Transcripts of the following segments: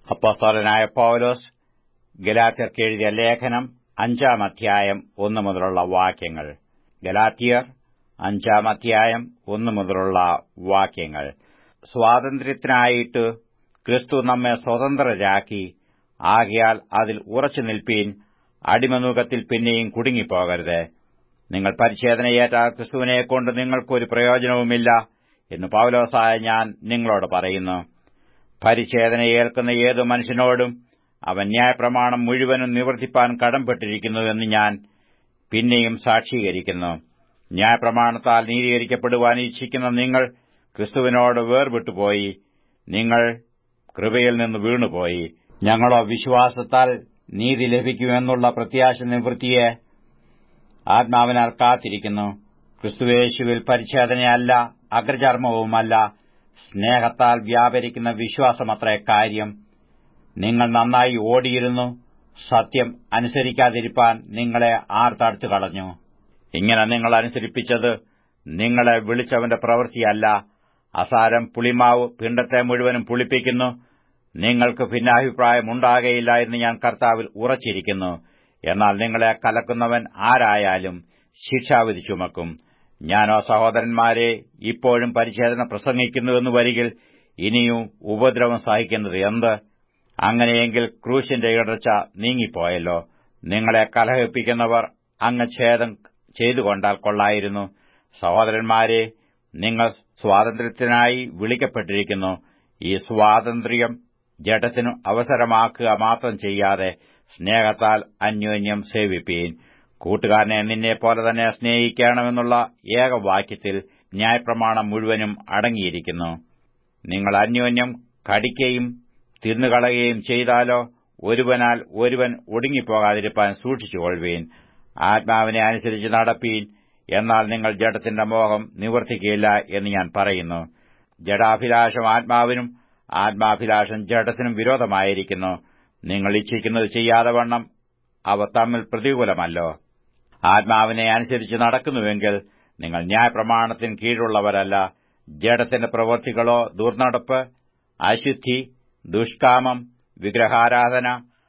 അപ്പോസ്തലനായ പൗലോസ് ഗലാത്യർക്ക് എഴുതിയ ലേഖനം അഞ്ചാം അധ്യായം ഒന്നു മുതലുള്ള വാക്യങ്ങൾ ഗലാത്തിയർ അഞ്ചാം അധ്യായം ഒന്നു മുതലുള്ള വാക്യങ്ങൾ സ്വാതന്ത്ര്യത്തിനായിട്ട് ക്രിസ്തു നമ്മെ സ്വതന്ത്രരാക്കി ആകയാൽ അതിൽ ഉറച്ചു നിൽപ്പീൻ അടിമനുഖത്തിൽ പിന്നെയും കുടുങ്ങിപ്പോകരുത് നിങ്ങൾ പരിച്ഛേദനയേറ്റ ക്രിസ്തുവിനെക്കൊണ്ട് നിങ്ങൾക്കൊരു പ്രയോജനവുമില്ല എന്ന് പൗലോസായ ഞാൻ നിങ്ങളോട് പറയുന്നു പരിച്ഛേദന ഏൽക്കുന്ന ഏതു മനുഷ്യനോടും അവൻ ന്യായപ്രമാണം മുഴുവനും നിവർത്തിപ്പാൻ കടംപെട്ടിരിക്കുന്നുവെന്ന് ഞാൻ പിന്നെയും സാക്ഷീകരിക്കുന്നു ന്യായപ്രമാണത്താൽ നീതീകരിക്കപ്പെടുവാൻ ഇച്ഛിക്കുന്ന നിങ്ങൾ ക്രിസ്തുവിനോട് വേർവിട്ടുപോയി നിങ്ങൾ കൃപയിൽ നിന്ന് വീണുപോയി ഞങ്ങളോ വിശ്വാസത്താൽ നീതി ലഭിക്കുമെന്നുള്ള പ്രത്യാശ നിവൃത്തിയെ ആത്മാവിനാൽ കാത്തിരിക്കുന്നു ക്രിസ്തുവേശുവിൽ പരിച്ഛേദനയല്ല അഗ്രചർമ്മവുമല്ല സ്നേഹത്താൽ വ്യാപരിക്കുന്ന വിശ്വാസമത്രേ കാര്യം നിങ്ങൾ നന്നായി ഓടിയിരുന്നു സത്യം അനുസരിക്കാതിരിപ്പാൻ നിങ്ങളെ ആർ തടുത്തു കളഞ്ഞു ഇങ്ങനെ നിങ്ങൾ അനുസരിപ്പിച്ചത് നിങ്ങളെ വിളിച്ചവന്റെ പ്രവൃത്തിയല്ല അസാരം പുളിമാവ് പിണ്ടത്തെ മുഴുവനും പുളിപ്പിക്കുന്നു നിങ്ങൾക്ക് ഭിന്നാഭിപ്രായമുണ്ടാകയില്ല എന്ന് ഞാൻ കർത്താവിൽ ഉറച്ചിരിക്കുന്നു എന്നാൽ നിങ്ങളെ കലക്കുന്നവൻ ആരായാലും ശിക്ഷാവിധി ചുമക്കും ഞാനോ സഹോദരന്മാരെ ഇപ്പോഴും പരിച്ഛേദന പ്രസംഗിക്കുന്നുവെന്ന് വരികിൽ ഇനിയും ഉപദ്രവം സഹിക്കുന്നത് എന്ത് അങ്ങനെയെങ്കിൽ ക്രൂശിന്റെ ഇടർച്ച നീങ്ങിപ്പോയല്ലോ നിങ്ങളെ കലഹിപ്പിക്കുന്നവർ അങ്ങ് ഛേദം ചെയ്തുകൊണ്ടാൽ കൊള്ളായിരുന്നു സഹോദരന്മാരെ നിങ്ങൾ സ്വാതന്ത്ര്യത്തിനായി വിളിക്കപ്പെട്ടിരിക്കുന്നു ഈ സ്വാതന്ത്ര്യം ജഡത്തിനു അവസരമാക്കുക മാത്രം ചെയ്യാതെ സ്നേഹത്താൽ അന്യോന്യം സേവിപ്പീൻ കൂട്ടുകാരനെ നിന്നെപ്പോലെ തന്നെ സ്നേഹിക്കണമെന്നുള്ള ഏകവാക്യത്തിൽ ന്യായപ്രമാണം മുഴുവനും അടങ്ങിയിരിക്കുന്നു നിങ്ങൾ അന്യോന്യം കടിക്കുകയും തിന്നുകളയുകയും ചെയ്താലോ ഒരുവനാൽ ഒരുവൻ ഒടുങ്ങിപ്പോകാതിരിപ്പാൻ സൂക്ഷിച്ചുകൊള്ളുവീൻ ആത്മാവിനെ അനുസരിച്ച് നടപ്പീൻ എന്നാൽ നിങ്ങൾ ജഡത്തിന്റെ മോഹം നിവർത്തിക്കുകയില്ല എന്ന് ഞാൻ പറയുന്നു ജഡാഭിലാഷം ആത്മാവിനും ആത്മാഭിലാഷം ജഡത്തിനും വിരോധമായിരിക്കുന്നു നിങ്ങൾ ഇച്ഛിക്കുന്നത് ചെയ്യാതെ വണ്ണം അവ തമ്മിൽ പ്രതികൂലമല്ലോ ആത്മാവിനെ അനുസരിച്ച് നടക്കുന്നുവെങ്കിൽ നിങ്ങൾ ന്യായപ്രമാണത്തിന് കീഴുള്ളവരല്ല ജഡത്തിന്റെ പ്രവൃത്തികളോ ദുർനടപ്പ് അശുദ്ധി ദുഷ്കാമം വിഗ്രഹാരാധന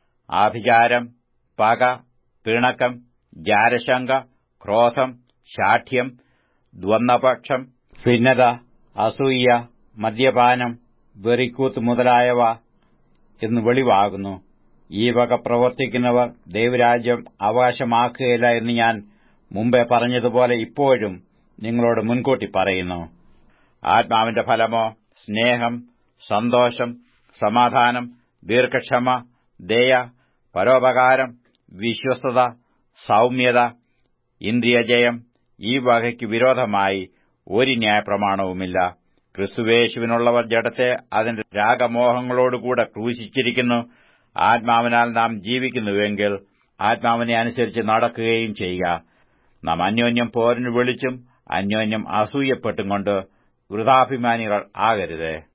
ആഭിചാരം പക പിണക്കം ജാരശങ്ക ക്രോധം ശാഠ്യം ദ്വന്ദ്പക്ഷം ഭിന്നത അസൂയ മദ്യപാനം വെറിക്കൂത്ത് മുതലായവ എന്ന് വെളിവാകുന്നു ഈ വക പ്രവർത്തിക്കുന്നവർ ദൈവരാജ്യം അവകാശമാക്കുകയില്ല എന്ന് ഞാൻ മുമ്പേ പറഞ്ഞതുപോലെ ഇപ്പോഴും നിങ്ങളോട് മുൻകൂട്ടി പറയുന്നു ആത്മാവിന്റെ ഫലമോ സ്നേഹം സന്തോഷം സമാധാനം ദീർഘക്ഷമ ദയ പരോപകാരം വിശ്വസ്തത സൌമ്യത ഇന്ദ്രിയജയം ഈ വകയ്ക്ക് വിരോധമായി ഒരു ന്യായപ്രമാണവുമില്ല ക്രിസ്തുവേശുവിനുള്ളവർ ജഡത്തെ അതിന്റെ രാഗമോഹങ്ങളോടുകൂടെ ക്രൂശിച്ചിരിക്കുന്നു ആത്മാവിനാൽ നാം ജീവിക്കുന്നുവെങ്കിൽ ആത്മാവിനെ അനുസരിച്ച് നടക്കുകയും ചെയ്യുക നാം അന്യോന്യം പോരിന് വിളിച്ചും അന്യോന്യം അസൂയപ്പെട്ടും കൊണ്ട് വൃഥാഭിമാനികൾ ആകരുത്